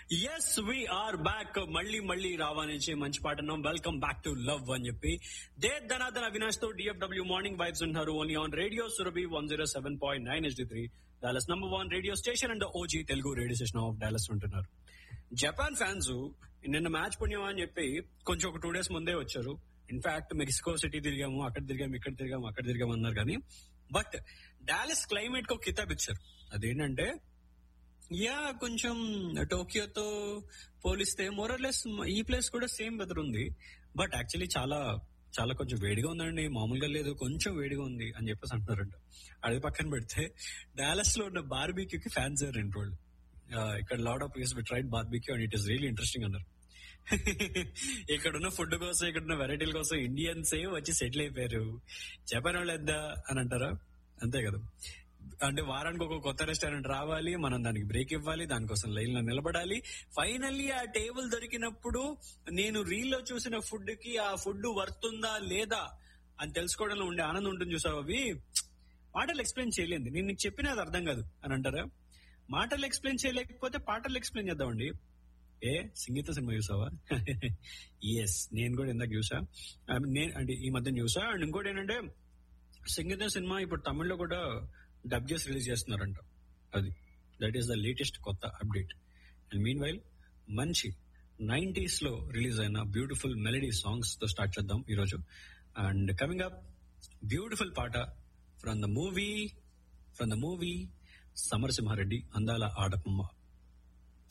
yes we are back మళ్ళీ మళ్ళీ రావా నుంచి మంచి పాట అన్నాం వెల్కమ్ బ్యాక్ టు లవ్ అని చెప్పి దే ధనాధన అవినాష్ తో డిఎఫ్డబ్ల్యూ మార్నింగ్ వైబ్స్ ఉన్నారు only on radio Surabhi one zero seven point nine S three Dallas number one radio station and OG Telugu radio station of Dallas ఉంటున్నారు జపాన్ ఫ్యాన్స్ నిన్న match పుణ్యం అని చెప్పి కొంచెం ఒక టూ డేస్ ముందే వచ్చారు ఇన్ఫాక్ట్ మెక్సికో సిటీ తిరిగాము అక్కడ తిరిగాము ఇక్కడ తిరిగాము అక్కడ తిరిగాము అన్నారు కానీ బట్ డాలస్ క్లైమేట్ కు కితాబ్ ఇచ్చారు అదేంటంటే యా కొంచెం టోక్యోతో పోలిస్తే మోరర్లెస్ ఈ ప్లేస్ కూడా సేమ్ వెదర్ ఉంది బట్ యాక్చువల్లీ చాలా చాలా కొంచెం వేడిగా ఉందండి మామూలుగా లేదు కొంచెం వేడిగా ఉంది అని చెప్పేసి అంటున్నారంట అది పక్కన పెడితే డాలస్ లో ఉన్న బార్బీక్యూకి ఫ్యాన్స్ రెండు రోజులు ఇక్కడ lot of place tried barbecue and it is really interesting అన్నారు ఇక్కడ ఉన్న ఫుడ్ కోసం ఇక్కడ ఉన్న వెరైటీల కోసం ఇండియన్స్ వచ్చి సెటిల్ అయిపోయారు జపాన్ వాళ్ళు ఎంత అని అంటారా అంతే కదా అంటే వారానికి ఒక కొత్త రెస్టారెంట్ రావాలి మనం దానికి బ్రేక్ ఇవ్వాలి దానికోసం లైన్ లో నిలబడాలి ఫైనల్లీ ఆ టేబుల్ దొరికినప్పుడు నేను రీల్ లో చూసిన ఫుడ్ కి ఆ ఫుడ్ వర్తుందా లేదా అని తెలుసుకోవడంలో ఉండే ఆనందం ఉంటుంది చూసావు అవి మాటలు ఎక్స్ప్లెయిన్ చేయలేదు నేను నీకు చెప్పినా అది అర్థం కాదు అని అంటారా మాటలు ఎక్స్ప్లెయిన్ చేయలేకపోతే పాటలు ఎక్స్ప్లెయిన్ చేద్దామండి ఏ సంగీత సినిమా చూసావా ఎస్ నేను కూడా ఇందాక చూసా నేను అంటే ఈ మధ్య చూసా అండ్ ఇంకోటి ఏంటంటే సంగీత సినిమా ఇప్పుడు తమిళ్లో కూడా డబ్ చేసి రిలీజ్ చేస్తున్నారంట అది దట్ ఈస్ ద లేటెస్ట్ కొత్త అప్డేట్ అండ్ మీన్ వైల్ మంచి నైన్టీస్ లో రిలీజ్ అయిన బ్యూటిఫుల్ మెలడీ సాంగ్స్ తో స్టార్ట్ చేద్దాం ఈరోజు అండ్ కమింగ్ అప్ బ్యూటిఫుల్ పాట from the movie from the movie Samarasimha Reddy అందాల ఆడపమ్మ